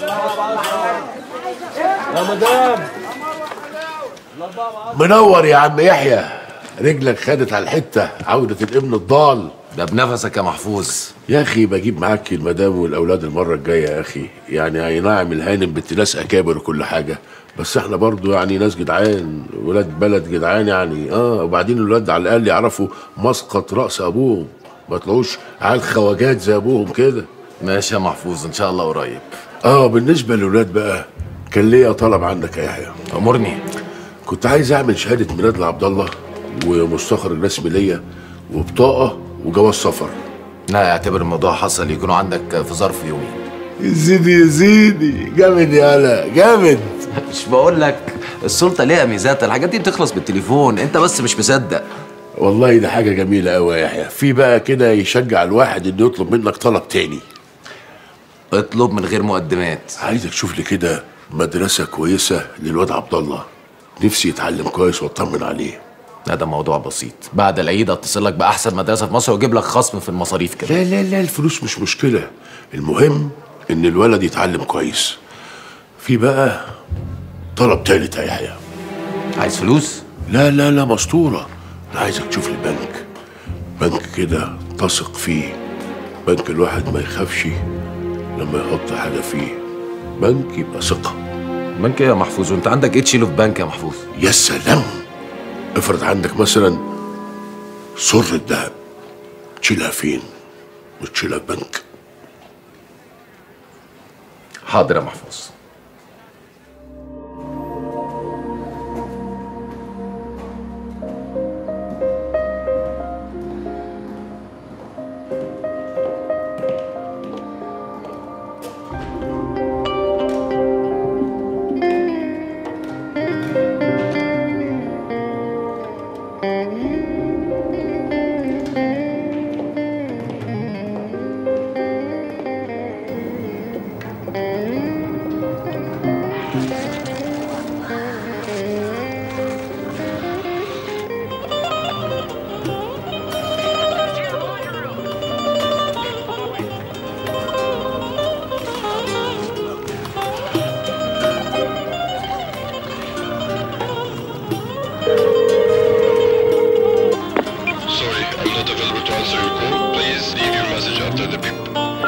يا مدام منور يا عم يحيى رجلك خدت على الحته عوده الابن الضال ده بنفسك يا محفوظ يا اخي بجيب معاك المدام والاولاد المره الجايه يا اخي يعني اي نعم الهانم بنت ناس اكابر وكل حاجه بس احنا برضو يعني ناس جدعان ولاد بلد جدعان يعني اه وبعدين الولاد على الاقل يعرفوا مسقط راس ابوهم ما طلعوش عيال خواجات زي ابوهم كده ماشي يا محفوظ ان شاء الله قريب اه بالنسبه للولاد بقى كان ليا طلب عندك يا يحيى امرني كنت عايز اعمل شهاده ميلاد لعبد الله ومستخرج رسمي ليا وبطاقه وجواز سفر لا اعتبر الموضوع حصل يكونوا عندك في ظرف يومين يا سيدي يا سيدي جامد يالا جامد مش بقول لك السلطه ليها ميزات الحاجات دي بتخلص بالتليفون انت بس مش مصدق والله ده حاجه جميله قوي يا يحيى في بقى كده يشجع الواحد انه يطلب منك طلب تاني اطلب من غير مقدمات عايزك تشوف لي كده مدرسه كويسه للواد عبد الله نفسي يتعلم كويس واطمن عليه لا ده موضوع بسيط بعد العيد اتصل لك باحسن مدرسه في مصر واجيب لك خصم في المصاريف كده لا لا لا الفلوس مش مشكله المهم ان الولد يتعلم كويس في بقى طلب تالت يا يحيى عايز فلوس لا لا لا مسطورة أنا عايزك تشوف لي بنك بنك كده تثق فيه بنك الواحد ما يخافش لما يحط حاجة فيه بنك يبقى ثقة بنك ايه يا محفوظ وانت عندك ايه تشيله في بنك يا محفوظ يا سلام افرض عندك مثلا سر الذهب تشيلها فين وتشيلها في بنك حاضر يا محفوظ Sorry, I'm not available to answer your call. Please leave your message after the beep.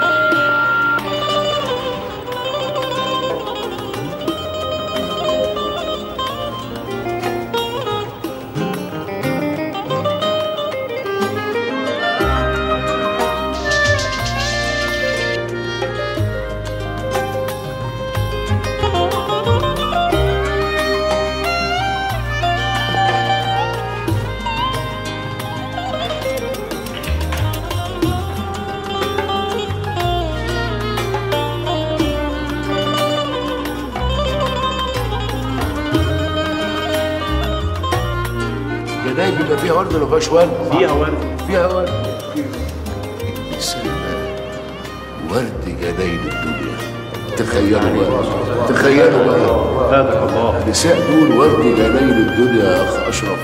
جناين بيبقى فيها ورد ولا ما فيهاش ورد؟ فيها ورد فيها ورد يا سلام ورد جناين الدنيا تخيلوا بقى تخيلوا بقى هذا الله النساء دول ورد جناين الدنيا يا اخ اشرف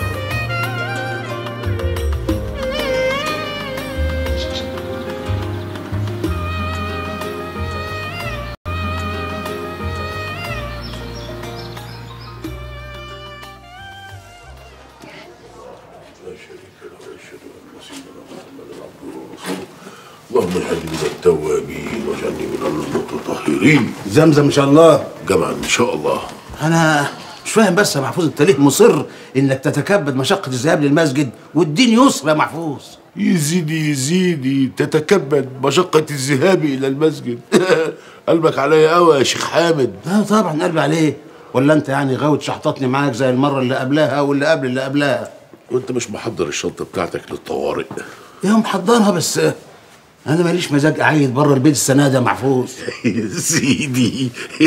اللهم اجعلني من التوابين واجعلني من المتطهرين زمزم ان شاء الله جمعا ان شاء الله انا مش فاهم بس يا محفوظ انت ليه مصر انك تتكبد مشقه الذهاب للمسجد والدين يسر يا محفوظ يزيدي يزيدي تتكبد مشقة الذهاب إلى المسجد قلبك عليا قوي يا شيخ حامد لا طبعا قلبي عليه ولا انت يعني غاوي شحططني معاك زي المره اللي قبلها واللي قبل اللي قبلها وانت مش محضر الشنطة بتاعتك للطوارئ يا محضرها بس انا ماليش مزاج اعيد بره البيت السنه ده يا محفوظ يا سيدي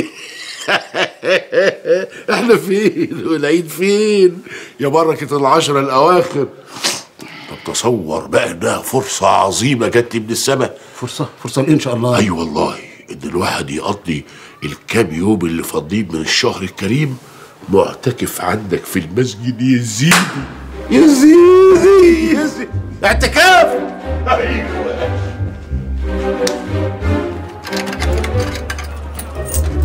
احنا فين والعيد فين يا بركة العشرة الأواخر طب تصور بقى إنها فرصة عظيمة جت لي من السماء فرصه فرصه لإيه ان شاء الله أي والله إن الواحد يقضي الكام يوم اللي فاضلين من الشهر الكريم معتكف عندك في المسجد يا زيدي يا زيدي يا زيدي اعتكاف أيوة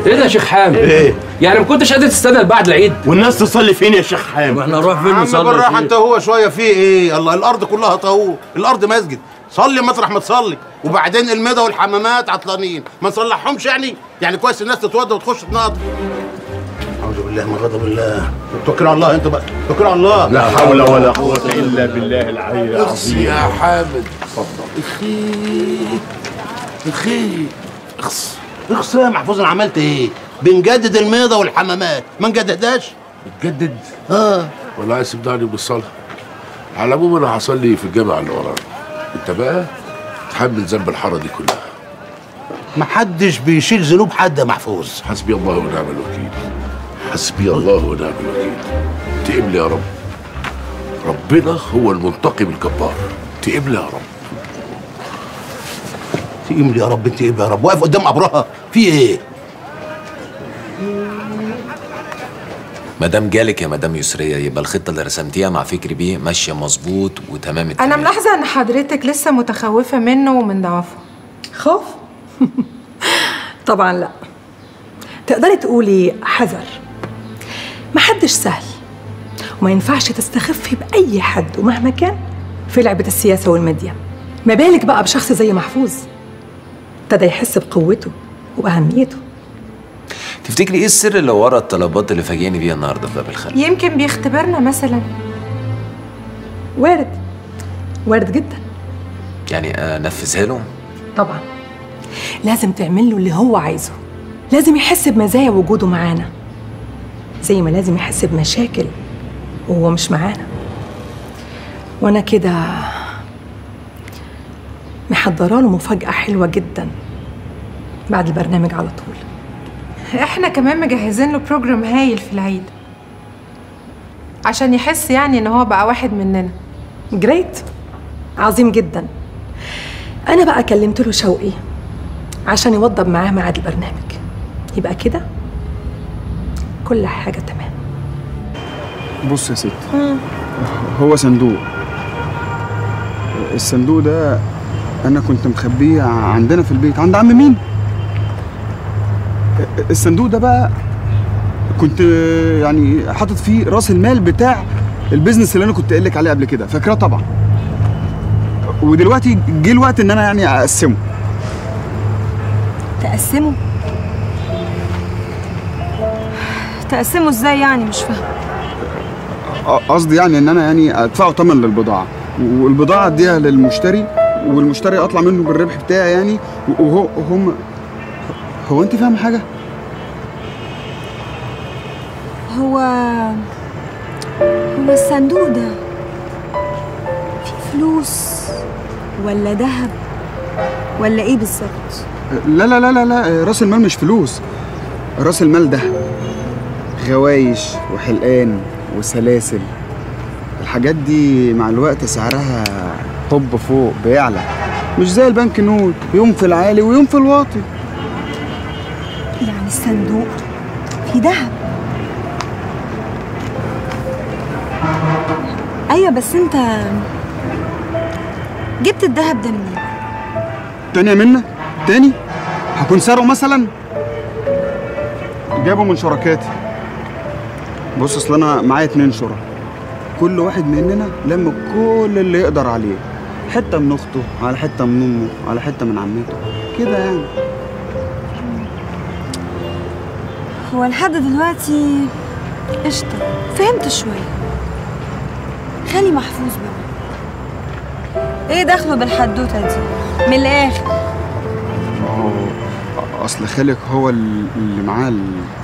ايه ده يا شيخ حامد ايه يعني ما كنتش قادر تستنى لبعد العيد والناس تصلي فين يا شيخ حامد احنا نروح فين عم نصلي بالراحه فين؟ انت هو شويه في ايه الله الارض كلها طهور الارض مسجد صلي مطرح ما تصلي وبعدين الميضه والحمامات عطلانين ما نصلحهمش يعني يعني كويس الناس تتوضى وتخش تناطر اعوذ بالله من غضب الله توكل على الله انت بقى توكل على الله لا حول ولا قوة إلا بالله العلي اخص العظيم يا حامد اتفضل اخي اخي اخص اخس يا محفوظ انا عملت ايه بنجدد الميضه والحمامات ما نجددهاش تجدد اه ولا عايز تبدأني بالصلاة على العموم انا هصلي في الجامع اللي ورانا انت بقى تحمل ذنب الحاره دي كلها ما حدش بيشيل ذنوب حد يا محفوظ حسبي الله ونعم الوكيل حسبي الله ونعم الوكيل تقبل يا رب ربنا هو المنتقم الجبار تقبل يا رب تقيم يا رب انت ايه يا رب واقف قدام قبرها في ايه مدام جالك يا مدام يسرية يبقى الخطة اللي رسمتيها مع فكري بيه ماشية مظبوط وتمام التمام انا ملاحظه ان حضرتك لسه متخوفه منه ومن ضعفه خوف؟ طبعا لا تقدري تقولي حذر محدش سهل وما ينفعش تستخفي بأي حد ومهما كان في لعبة السياسة والميديا ما بالك بقى بشخص زي محفوظ ابتدى يحس بقوته وأهميته تفتكري ايه السر اللي ورا الطلبات اللي فاجئني بيها النهارده في باب الخلق يمكن بيختبرنا مثلا وارد وارد جدا يعني انفذها له طبعا لازم تعمل له اللي هو عايزه لازم يحس بمزايا وجوده معانا زي ما لازم يحس بمشاكل وهو مش معانا وانا كده محضره له مفاجأة حلوة جدا بعد البرنامج على طول احنا كمان مجهزين له بروجرام هايل في العيد عشان يحس يعني ان هو بقى واحد مننا جريت عظيم جدا انا بقى كلمت له شوقي عشان يوضب معاه ميعاد البرنامج يبقى كده كل حاجه تمام بص يا ست هو صندوق الصندوق ده انا كنت مخبيه عندنا في البيت عند عم مين الصندوق ده بقى كنت يعني حاطط فيه راس المال بتاع البيزنس اللي انا كنت قايل لك عليه قبل كده فاكراه طبعا ودلوقتي جه الوقت ان انا يعني اقسمه تقسمه تقسمه ازاي يعني مش فاهمه قصدي يعني ان انا يعني ادفعه ثمن للبضاعه والبضاعه اديها للمشتري والمشتري اطلع منه بالربح بتاعي يعني وهو هم هو انت فاهم حاجه هو هو الصندوق ده فيه فلوس ولا ذهب ولا ايه بالظبط لا لا لا لا لا راس المال مش فلوس راس المال ده غوايش وحلقان وسلاسل الحاجات دي مع الوقت سعرها طب فوق بيعلى مش زي البنك نوت يوم في العالي ويوم في الواطي يعني الصندوق فيه ذهب ايوه بس انت جبت الذهب ده منين تاني يا منى تاني هكون سرقه مثلا جابه من شركاتي بص اصل انا معايا اتنين شركاء كل واحد مننا لم كل اللي يقدر عليه حته من اخته على حته من امه على حته من عمته كده يعني هو لحد دلوقتي قشطة فهمت شوية خلي محفوظ بقى ايه دخله بالحدوتة دي من الآخر ما هو اصل خالك هو اللي معاه